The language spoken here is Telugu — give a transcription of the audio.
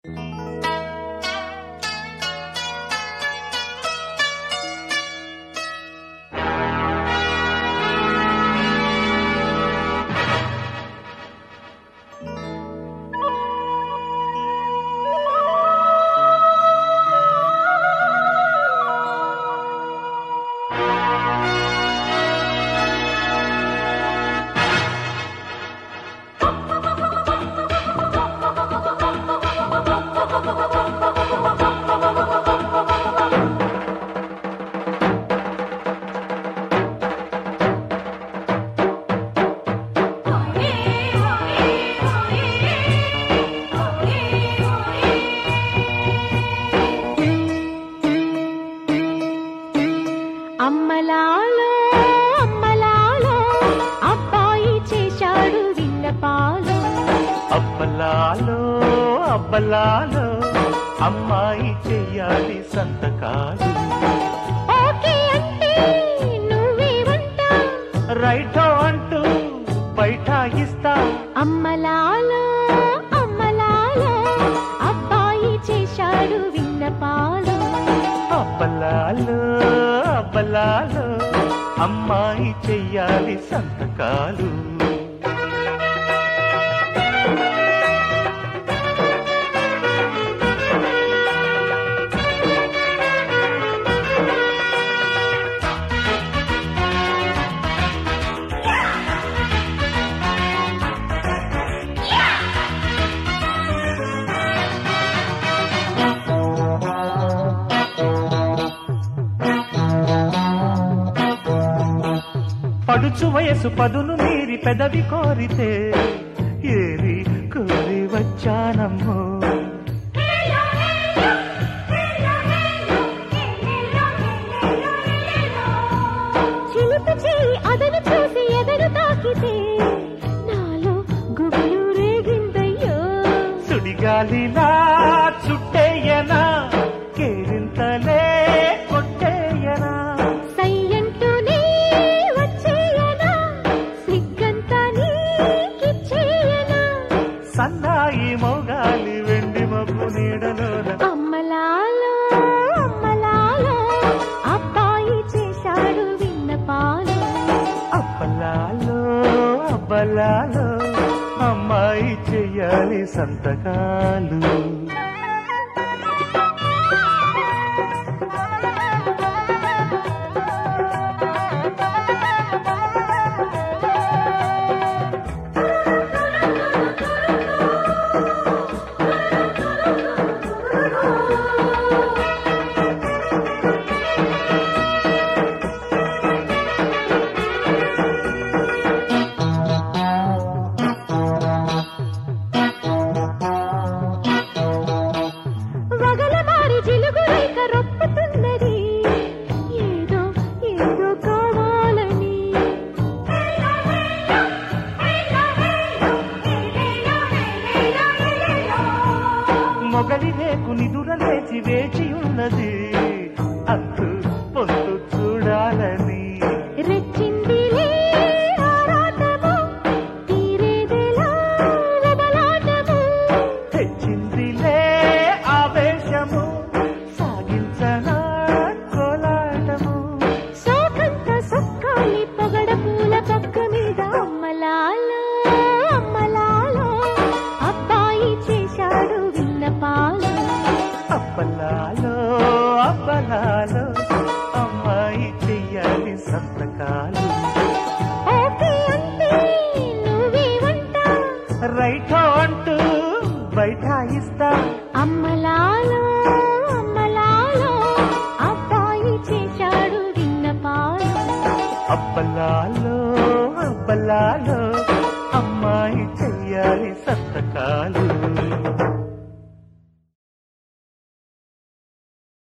అమ్మలాలో అమ్మలాలో అబ్బాయి చేశాడు విన్నపాలు అబ్బలాలో అబ్బలాలో అమ్మాయి చెయ్యాలి సంతకాలు ఓకే అంటే నువ్వేమంట రైటో అంటూ బైఠాయిస్తా అమ్మలాలో అమ్మలాలో అబ్బాయి చేశాడు విన్నపాలు అబ్బలాలో అబ్బలాలో అమ్మాయి చెయ్యాలి సంతకాలు పడుచు వయసు పదును మీరి పెదవి కోరితే ఏరి కోరి వచ్చానమ్మో చిలుపు చేయి అదను చూసి ఎదను తాకితే నాలో గుబులు రేగిందయ్యో సుడిగాలిలా చుట్టేయనా కేరింతలే కొట్టేయనా సయ్యంటూనే వచ్చేయనా సిగ్గంతా నీకిచ్చేయనా సన్నాయి మోగాలి వెండి మబ్బు నీడలోన అమ్మలాలో అమ్మలాలో అబ్బాయి చేశాడు విన్నపాలు అబ్బలాలో అబ్బలాలో అమ్మాయి చెయ్యాలి సంతకాలు వగల మారి జిలుగు రేఖ రొప్పుతున్నది ఏదో ఏదో కావాలని మొగలి రేకు నిదుర లేచి వేచి ఉన్నది అంతు పొందు చూడాలని రెచ్చిందిలే ఆరాటము తీరేదెలా లబలాటము తెచ్చిందిలే ఆవేశము సాగించనా కోలాటము సోకంత సొక్కాలి పొగడ పూల పక్క మీద అమ్మలాలో అమ్మలాలో అబ్బాయి చేశాడు విన్నపాలు అప్పలాలో అప్పలాలో అమ్మాయి చెయ్యాలి సంతకాలు ఓకే అంటే నువ్వేమంటా రైటో అంటూ బైఠాయిస్తా అమ్మలాలో అమ్మలాలో అబ్బాయి చేశాడు విన్నపాలు అబ్బలాలో అబ్బలాలో అమ్మాయి చెయ్యాలి సంతకాలు